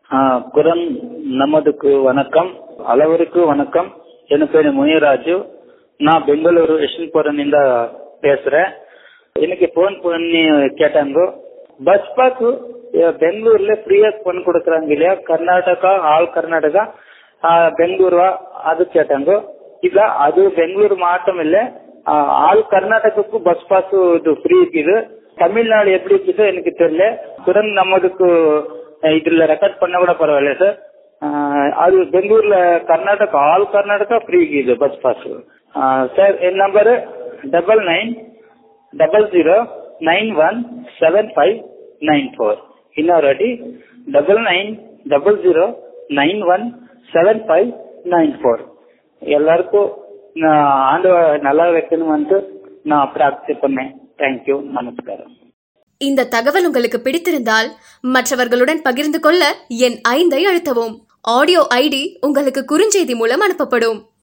குரல் நமதுக்கு வணக்கம் ಹಲವರಿಗೂ ವಣಕಂ ಎನ್ನ ಪೇರು ಮುನಿರಾಜು ನಾ ಬೆಂಗಳೂರು ಯಶವಂತಪುರನಿಂದ பேசுறேன் இன்னைக்கு போன் பண்ணி கேட்டாங்க பஸ் பாஸ் பெங்களூர்ல ஃப்ரீயா பண்ணி கொடுக்குறாங்க இல்லையா கர்நாடகா ஆல் கர்நாடகா பெங்களூருவா அது கேட்டாங்க ಈಗ ಅದು ಬೆಂಗಳೂರು ಮಾತ್ರ ಇಲ್ಲ ஆல் கர்நாடகாக்கு பஸ் பாஸ் இது ஃப்ரீ இருக்குது தமிழ்நாடு எப்படி இருக்குதோ எனக்கு தெரியல குரல் நமதுக்கு இதுல ரெக்கார்ட் பண்ண கூட பரவாயில்ல சார் அது பெங்களூர்ல கர்நாடகா ஆல் கர்நாடகா ஃப்ரீ இருக்குது பஸ் பாஸ் சார் என் number double nine double zero nine one seven five nine four ಇನ್ನೊರು ಅಡಿ double nine double zero nine one seven five nine four எல்லாருக்கும் நான் ஆண்டவர் நல்லா வைக்கணும்னு நான் பிரார்த்தனை பண்ணேன் தேங்க்யூ நமஸ்காரம் இந்த தகவல் உங்களுக்கு பிடித்திருந்தால் மற்றவர்களுடன் பகிர்ந்து கொள்ள என் ஐந்தை அழுத்தவும் ஆடியோ ஐடி உங்களுக்கு குறுஞ்செய்தி மூலம் அனுப்பப்படும்